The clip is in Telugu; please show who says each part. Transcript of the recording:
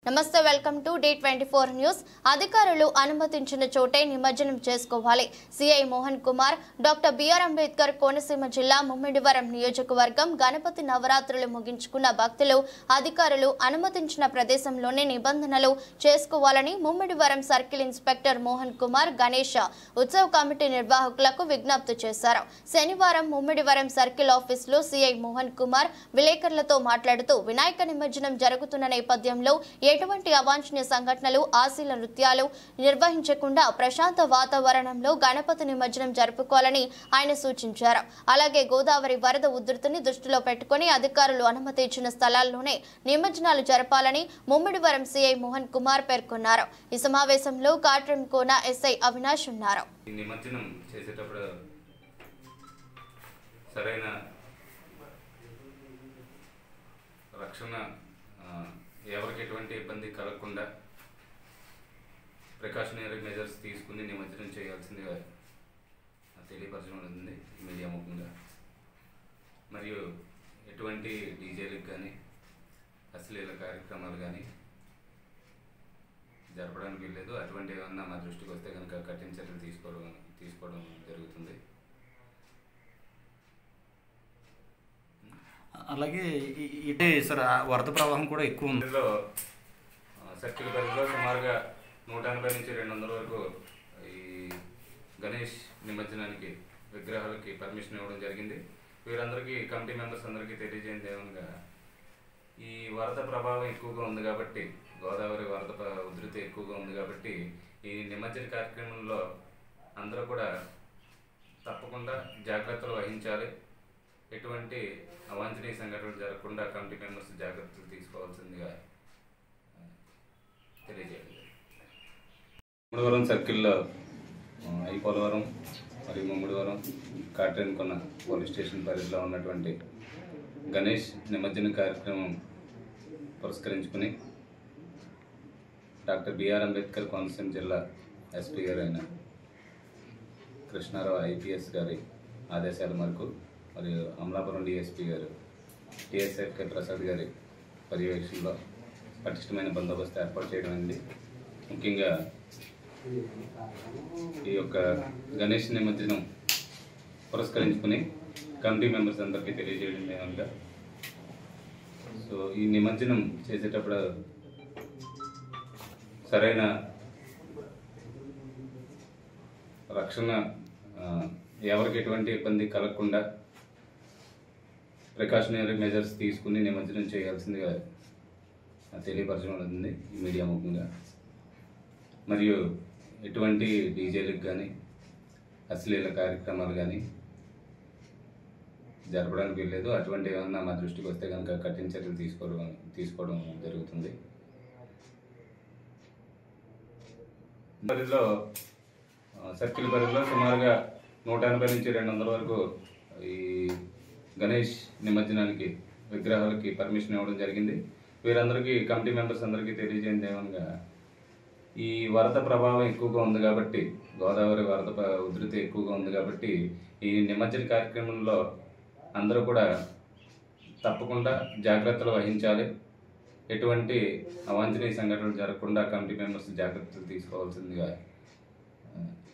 Speaker 1: నమస్తే welcome to the twenty four news అధికారులు అనుమతించిన చోటే నిమజ్జనం చేసుకోవాలి CI Mohan Kumar doctor BR Ambedkar Konaseema జిల్లా ముమ్మిడివరం నియోజకవర్గం గణపతి నవరాత్రులు ముగించుకున్న భక్తులు అధికారులు అనుమతించిన ప్రదేశంలోనే నిబంధనలు చేసుకోవాలని ముమ్మిడివరం సర్కిల్ ఇన్స్పెక్టర్ మోహన్ కుమార్ గణేష్ ఉత్సవ కమిటీ నిర్వాహకులకు విజ్ఞప్తి చేశారు శనివారం ముమ్మిడివరం సర్కిల్ ఆఫీసులో సిఐ మోహన్ కుమార్ విలేకరులతో మాట్లాడుతూ వినాయక నిమజ్జనం జరుగుతున్న నేపథ్యంలో ఎటువంటి అవాంఛనీయ సంఘటనలు ఆశీల నృత్యాలు నిర్వహించకుండా ప్రశాంత వాతావరణంలో గణపతి నిమజ్జనం జరుపుకోవాలని ఆయన సూచించారు అలాగే గోదావరి వరద ఉధృతిని దృష్టిలో పెట్టుకుని అధికారులు అనుమతి ఇచ్చిన స్థలాల్లోనే నిమజ్జనాలు జరపాలని ముమ్మిడివరం సిఐ మోహన్ కుమార్ పేర్కొన్నారు ఈ సమావేశంలో కాట్రం కోన ఎస్ఐ అవినాష్ ఉన్నారు
Speaker 2: ఈ నిమజ్జనం చేసేటప్పుడు సరైన రక్షణ ఆ, ఎవరికి ఎటువంటి ఇబ్బంది కలగకుండా ప్రికాషనరీ మెజర్స్ తీసుకుని నిమజ్జనం చేయాల్సిందిగా తెలియపరచడం ఉంది మీడియా ముఖంగా మరియు ఎటువంటి డీజేలకు కానీ అశ్లీల కార్యక్రమాలు కానీ జరపడానికి వీల్లేదు అటువంటి ఏమన్నా మా దృష్టికి వస్తే కనుక కఠిన చర్యలు తీసుకోవడం తీసుకోవడం జరుగుతుంది
Speaker 3: అలాగే ఈ- ఇటే సార్ ఆ వరద ప్రవాహం కూడా ఎక్కువ ఉంది
Speaker 2: ఇందులో ఆ, సర్కిల్ పరిధిలో సుమారుగా నూట ఎనభై నుంచి రెండు వందల వరకు ఈ గణేష్ నిమజ్జనానికి విగ్రహాలకి పర్మిషన్ ఇవ్వడం జరిగింది వీరందరికీ కమిటీ మెంబర్స్ అందరికీ తెలియజేయండి ఏమనగా ఈ వరద ప్రభావం ఎక్కువగా ఉంది కాబట్టి గోదావరి వరద ప్ర- ఉధృతి ఎక్కువగా ఉంది కాబట్టి ఈ నిమజ్జన కార్యక్రమంలో అందరూ కూడా తప్పకుండా జాగ్రత్తలు వహించాలి ఎటువంటి అవాంఛనీయ సంఘటనలు జరగకుండా కమిటీ మెంబర్స్ జాగ్రత్తలు తీసుకోవాల్సిందిగా ఆ, తెలియజేయండి ముమ్మడివరం సర్కిల్లో ఆ, ఈ పోలవరం మరియు ముమ్మడివరం కాట్రేన్ కొన్న పోలీస్ స్టేషన్ పరిధిలో ఉన్నటువంటి గణేష్ నిమజ్జన కార్యక్రమం పురస్కరించుకుని డాక్టర్ బిఆర్ అంబేద్కర్ కోనసీమ జిల్లా ఎస్పీ గారు అయిన కృష్ణారావు ఐపీఎస్ గారి ఆదేశాల మేరకు మరియు అమలాపురం డిఎస్పీ గారు టిఎస్ఎఫ్కే ప్రసాద్ గారి పర్యవేక్షణలో పటిష్టమైన బందోబస్తు ఏర్పాటు చేయడం అయింది ముఖ్యంగా ఈ యొక్క గణేష్ నిమజ్జనం పురస్కరించుకుని కమిటీ మెంబర్స్ అందరికీ తెలియజేయడం ఏమనగా సో ఈ నిమజ్జనం చేసేటప్పుడు సరైన రక్షణ ఆ, ఎవరికి ఎటువంటి ఇబ్బంది కలగకుండా ప్రికాషనరీ మెజర్స్ తీసుకుని నిమజ్జనం చేయాల్సిందిగా తెలియపరచడం ఉంది ఈ మీడియా ముఖంగా మరియు ఎటువంటి డీజేలకు కానీ అశ్లీల కార్యక్రమాలు కానీ జరపడానికి వీల్లేదు అటువంటి ఏమన్నా మా దృష్టికి వస్తే కనుక కఠిన చర్యలు తీసుకోవడం తీసుకోవడం జరుగుతుంది పరిధిలో ఆ, సర్కిల్ పరిధిలో సుమారుగా నూట ఎనభై నుంచి రెండు వందల వరకు ఈ గణేష్ నిమజ్జనానికి విగ్రహాలకి పర్మిషన్ ఇవ్వడం జరిగింది వీరందరికీ కమిటీ మెంబర్స్ అందరికీ తెలియజేయండి ఏమనగా ఈ వరద ప్రభావం ఎక్కువగా ఉంది కాబట్టి గోదావరి వరద ప్ర- ఉధృతి ఎక్కువగా ఉంది కాబట్టి ఈ నిమజ్జన కార్యక్రమంలో అందరూ కూడా తప్పకుండా జాగ్రత్తలు వహించాలి ఎటువంటి అవాంఛనీయ సంఘటనలు జరగకుండా కమిటీ మెంబర్స్ జాగ్రత్తలు తీసుకోవాల్సిందిగా ఆ,